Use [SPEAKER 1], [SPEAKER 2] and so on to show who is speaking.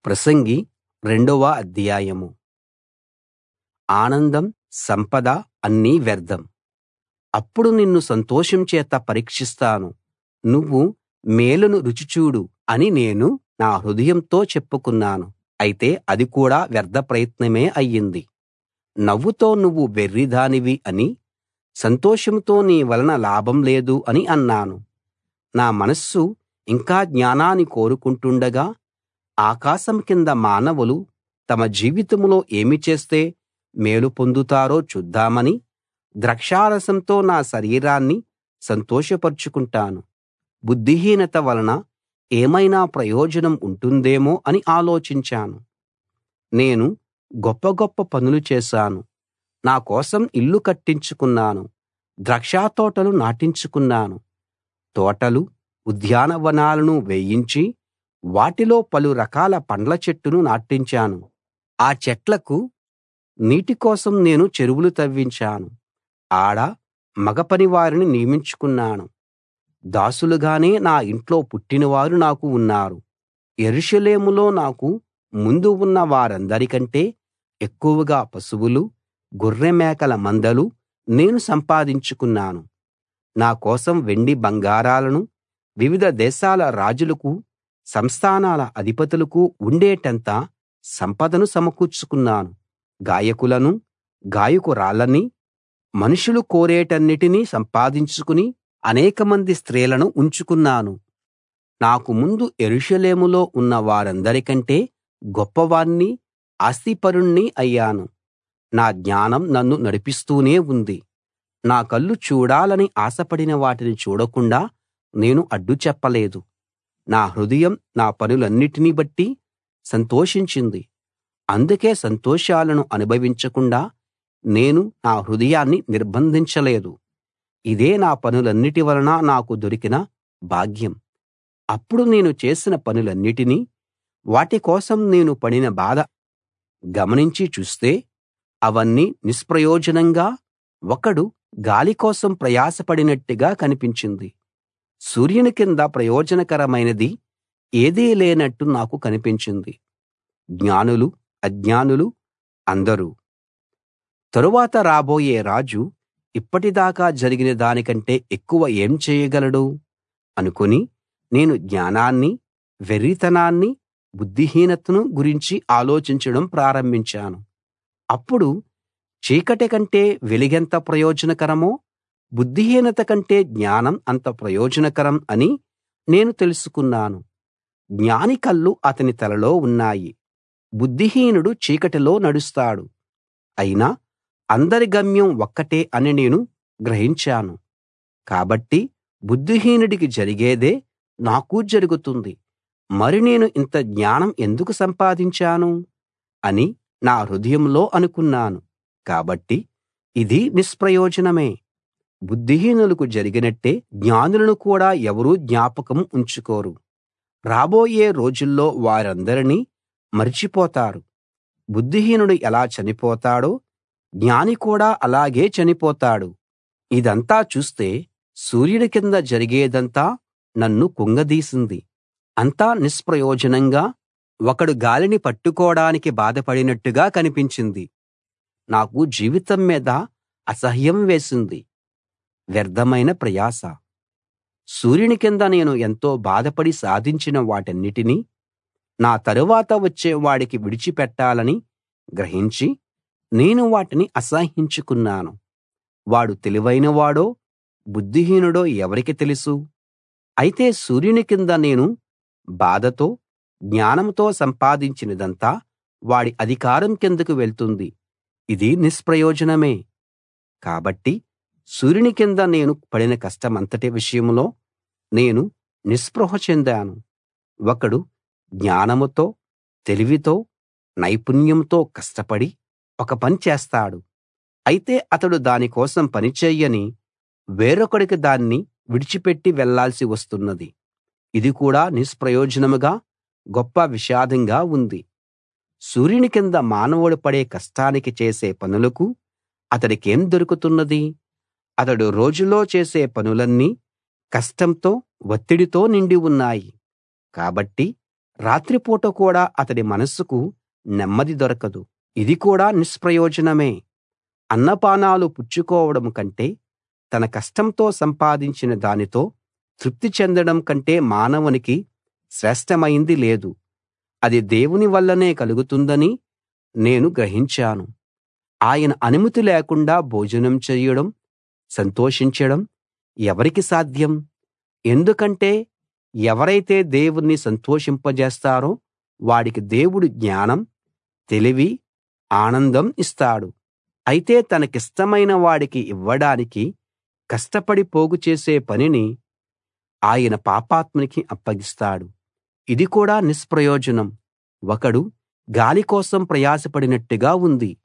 [SPEAKER 1] ప్రసంగి రెండవ అధ్యాయం ఆనందం సంపద అన్నీ వ్యర్థం అప్పుడు నిన్ను సంతోషం చేత పరీక్షిస్తాను నువ్వు మేలును రుచి చూడు అని నేను నా హృదయంతో చెప్పుకున్నాను అయితే అది కూడా వ్యర్థ ప్రయత్నమే అయ్యింది నవ్వుతో నువ్వు వెర్రిదానివి అని సంతోషంతో నీ వలన లాభం లేదు అని అన్నాను నా మనస్సు ఇంకా జ్ఞానాన్ని కోరుకుంటుండగా ఆకాశం కింద మానవులు తమ జీవితంలో ఏమి చేస్తే మేలు పొందుతారో చూద్దామని ద్రాక్షారసంతో నా శరీరాన్ని సంతోషపరచుకుంటాను బుద్ధిహీనత వలన ఏమైనా ప్రయోజనం ఉంటుందేమో అని ఆలోచించాను నేను గొప్ప గొప్ప పనులు చేశాను నా కోసం ఇల్లు కట్టించుకున్నాను ద్రాక్షతోటలు నాటించుకున్నాను తోటలు ఉద్యానవనాలను వేయించి వాటిలో పలు రకాల పండ్ల చెట్టును నాటించాను ఆ చెట్లకు నీటి కోసం నేను చెరువులు తవ్వించాను ఆడ మగ పనివారిని నియమించుకున్నాను దాసులుగానే నా ఇంట్లో పుట్టినవారు నాకు ఉన్నారు యెరూషలేములో నాకు ముందు ఉన్న వారందరికంటే ఎక్కువగా పశువులు గొర్రెమేకల మందలు నేను సంపాదించుకున్నాను నా కోసం వెండి బంగారాలను వివిధ దేశాల రాజులకు సంస్థానాల అధిపతులకు ఉండేటంత సంపదను సమకూర్చుకున్నాను గాయకులను గాయకురాళ్ళని మనుషులు కోరేటన్నిటినీ సంపాదించుకుని అనేకమంది స్త్రీలను ఉంచుకున్నాను నాకు ముందు యెరూషలేములో ఉన్న వారందరికంటే గొప్పవాణ్ణి ఆస్తిపరుణ్ణి అయ్యాను నా జ్ఞానం నన్ను నడిపిస్తూనే ఉంది నా కళ్ళు చూడాలని ఆశపడిన వాటిని చూడకుండా నేను అడ్డు చెప్పలేదు నా హృదయం నా పనులన్నిటిని బట్టి సంతోషించింది అందుకే సంతోషాలను అనుభవించకుండా నేను నా హృదయాన్ని నిర్బంధించలేదు ఇదే నా పనులన్నిటి వలన నాకు దొరికిన భాగ్యం అప్పుడు నేను చేసిన పనులన్నిటినీ వాటి కోసం నేను పడిన బాధ గమనించి చూస్తే అవన్నీ నిష్ప్రయోజనంగా ఒకడు గాలి కోసం ప్రయాసపడినట్టుగా కనిపించింది సూర్యుని కింద ప్రయోజనకరమైనది ఏదీ లేనట్టు నాకు కనిపించింది జ్ఞానులు అజ్ఞానులు అందరూ తరువాత రాబోయే రాజు ఇప్పటిదాకా జరిగిన దానికంటే ఎక్కువ ఏం చేయగలడు అనుకుని నేను జ్ఞానాన్ని వెర్రితనాన్ని బుద్ధిహీనతను గురించి ఆలోచించడం ప్రారంభించాను అప్పుడు చీకటి కంటే వెలుగెంత ప్రయోజనకరమో బుద్ధిహీనత కంటే జ్ఞానం అంత ప్రయోజనకరం అని నేను తెలుసుకున్నాను జ్ఞాని కళ్ళు అతని తలలో ఉన్నాయి బుద్ధిహీనుడు చీకటిలో నడుస్తాడు అయినా అందరి గమ్యం ఒక్కటే అని నేను గ్రహించాను కాబట్టి బుద్ధిహీనుడికి జరిగేదే నాకు జరుగుతుంది మరి నేను ఇంత జ్ఞానం ఎందుకు సంపాదించాను అని నా హృదయంలో అనుకున్నాను కాబట్టి ఇది నిష్ప్రయోజనమే బుద్ధిహీనులకు జరిగినట్టే జ్ఞానులను కూడా ఎవరూ జ్ఞాపకం ఉంచుకోరు రాబోయే రోజుల్లో వారందరినీ మరిచిపోతారు బుద్ధిహీనుడు ఎలా చనిపోతాడో జ్ఞాని కూడా అలాగే చనిపోతాడు ఇదంతా చూస్తే సూర్యుడి కింద జరిగేదంతా నన్ను కుంగదీసింది అంతా నిష్ప్రయోజనంగా ఒకడు గాలిని పట్టుకోడానికి బాధపడినట్టుగా కనిపించింది నాకు జీవితం మీద అసహ్యం వేసింది వ్యర్థమైన ప్రయాస సూర్యుని కింద నేను ఎంతో బాధపడి సాధించిన వాటన్నిటినీ నా తరువాత వచ్చే వాడికి విడిచిపెట్టాలని గ్రహించి నేను వాటిని అసహ్యించుకున్నాను వాడు తెలివైనవాడో బుద్ధిహీనుడో ఎవరికి తెలుసు అయితే సూర్యుని కింద నేను బాధతో జ్ఞానంతో సంపాదించినదంతా వాడి అధికారం కిందకు వెళ్తుంది ఇది నిష్ప్రయోజనమే కాబట్టి సూర్యుని కింద నేను పడిన కష్టమంతటి విషయంలో నేను నిస్పృహ చెందాను ఒకడు జ్ఞానంతో తెలివితో నైపుణ్యంతో కష్టపడి ఒక పని చేస్తాడు అయితే అతడు దాని కోసం పని చెయ్యని వేరొకడికి దాన్ని విడిచిపెట్టి వెళ్ళాల్సి వస్తున్నది ఇది కూడా నిష్ప్రయోజనంగా గొప్ప విషాదంగా ఉంది సూర్యుని కింద మానవుడు పడే కష్టానికి చేసే పనులకు అతడికేం దొరుకుతున్నది అతడు రోజులో చేసే పనులన్నీ కష్టంతో ఒత్తిడితో నిండి ఉన్నాయి కాబట్టి రాత్రిపూట కూడా అతడి మనస్సుకు నెమ్మది దొరకదు ఇది కూడా నిష్ప్రయోజనమే అన్నపానాలు పుచ్చుకోవడం కంటే తన కష్టంతో సంపాదించిన దానితో తృప్తి చెందడం కంటే మానవునికి శ్రేష్ఠమైంది లేదు అది దేవుని వల్లనే కలుగుతుందని నేను గ్రహించాను ఆయన అనుమతి లేకుండా భోజనం చేయడం సంతోషించడం ఎవరికి సాధ్యం ఎందుకంటే ఎవరైతే దేవుణ్ణి సంతోషింపజేస్తారో వాడికి దేవుడు జ్ఞానం తెలివి ఆనందం ఇస్తాడు అయితే తనకిష్టమైన వాడికి ఇవ్వడానికి కష్టపడి పోగు చేసే పనిని ఆయన పాపాత్మునికి అప్పగిస్తాడు ఇది కూడా నిష్ప్రయోజనం ఒకడు గాలి కోసం ప్రయాసపడినట్టుగా ఉంది